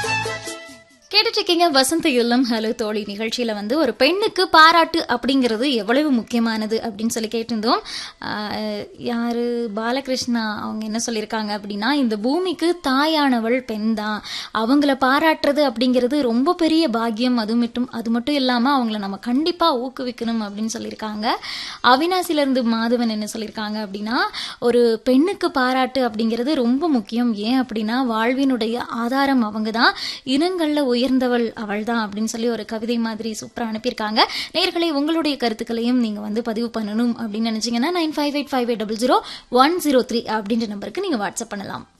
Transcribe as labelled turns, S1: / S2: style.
S1: கேட்டுட்டு இருக்கீங்க வசந்த இல்லம் ஹலோ தோழி நிகழ்ச்சியில வந்து ஒரு பெண்ணுக்கு பாராட்டு அப்படிங்கிறது எவ்வளவு முக்கியமானது அப்படின்னு சொல்லி கேட்டிருந்தோம் ஆஹ் யாரு பாலகிருஷ்ணா அவங்க என்ன சொல்லியிருக்காங்க அப்படின்னா இந்த பூமிக்கு தாயானவள் பெண் தான் அவங்கள பாராட்டுறது அப்படிங்கிறது ரொம்ப பெரிய பாக்கியம் அது மட்டும் அது மட்டும் இல்லாம அவங்கள நம்ம கண்டிப்பா ஊக்குவிக்கணும் அப்படின்னு சொல்லியிருக்காங்க அவினாசில இருந்து மாதவன் என்ன சொல்லியிருக்காங்க அப்படின்னா ஒரு பெண்ணுக்கு பாராட்டு அப்படிங்கிறது ரொம்ப முக்கியம் ஏன் அப்படின்னா வாழ்வினுடைய ஆதாரம் அவங்க தான் இனங்கள்ல உயர்ந்தவள் அவள் தான் அப்படின்னு சொல்லி ஒரு கவிதை மாதிரி சூப்பரா அனுப்பியிருக்காங்க நேர்களை உங்களுடைய கருத்துக்களையும் நீங்க வந்து பதிவு பண்ணணும் அப்படின்னு நினைச்சீங்கன்னா nine five eight five eight double zero one zero three அப்படின்ற நம்பருக்கு நீங்க வாட்ஸ்அப் பண்ணலாம்